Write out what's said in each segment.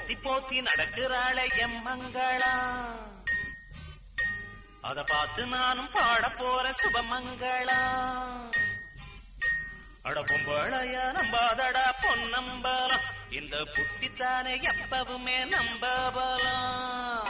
கட்டி போத்தி நடக்கிறாளே எம்மங்களா அத பார்த்து நானும் பாட போற சுபமங்களா அட பொம்பளையா நம்பாதடா பொன்னம்பலம் இந்த புட்டித்தானே எப்பவுமே நம்பபலம்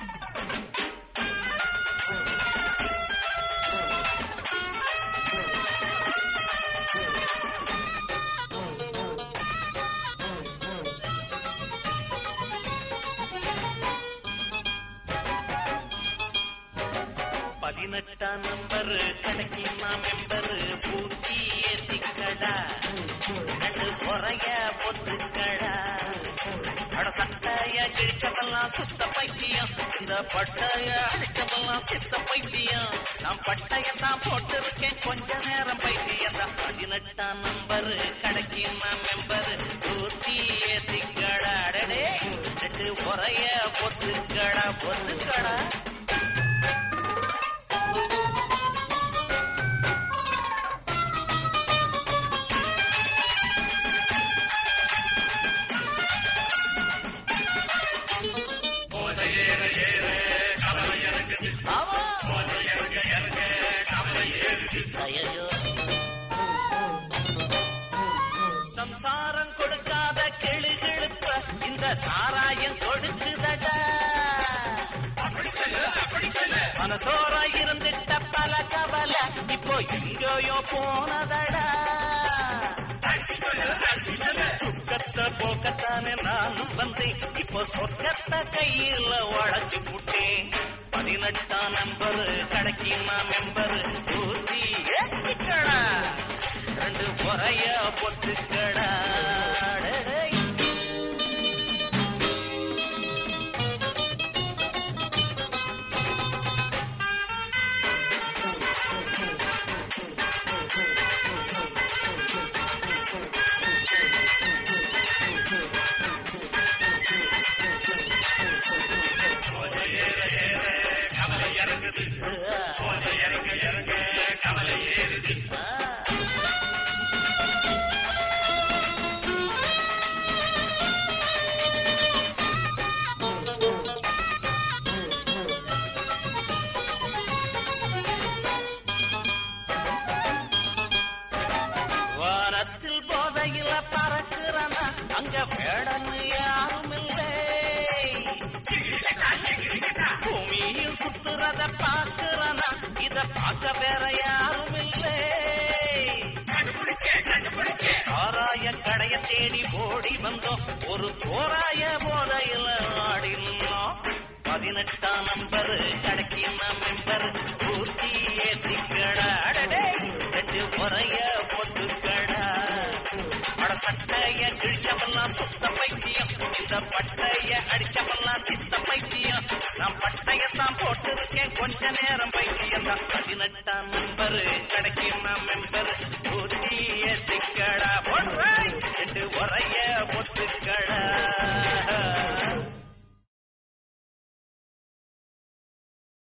பதினெட்டாம் நம்பர் கடைக்கு நான் மெம்பர் பூத்தி ஏத்திக்கடா ரெண்டு குறைய பொத்துக்கடா அட சட்டைய கிழிச்சதெல்லாம் சுத்த பைத்தியம் இந்த பட்டைய அடிச்சதெல்லாம் சித்த பைத்தியம் நான் பட்டையத்தான் போட்டு இருக்கேன் கொஞ்ச நேரம் பைத்தியம் தான் பதினெட்டாம் நம்பர் கடைக்கு நான் மெம்பர் பூத்தி ஏத்திக்கடா அடடே ரெண்டு குறைய பொத்துக்கடா பொத்துக்கடா ஆமா. ஐயையோ. சம்சாரம் கொடுக்காத கெழுகிழுப்ப இந்த சாராயம் கொடுக்குதடா மனசோரா இருந்துட்ட பல கவலை இப்போ எங்கேயோ போனதடா துக்கத்தை போக்கத்தானே நானும் வந்தேன் இப்போ சொர்க்கத்தை கையில உழைச்சு புட்டேன் பதினெட்டாம் நம்பர் கடைக்கு நான் மெம்பர் ஊத்தி ஏத்திக்கடா ரெண்டு முறைய பொத்துக்கடா டேய். வானத்தில் போதையில பறக்குறனா அங்க வேடன்னு யாரும் இல்லை பூமியில் சுத்துறத பாக்குறனா இத பார்க்க வேற யாரும் இல்லை சாராய கடைய தேடி ஓடி வந்தோம் ஒரு தோராய போதையில ஆடினோம் பதினெட்டாம் நம்பர் கடைக்கு நான் மெம்பர் பூர்த்தி ஏத்திக்கடா அடடே ரெண்டு முறைய பொட்டுக்கடா அட சட்டைய கிழிச்சவெல்லாம் சுத்த பைத்தியம் இந்த பட்டைய அடிச்சவெல்லாம் சித்த பைத்தியம் நான் பட்ட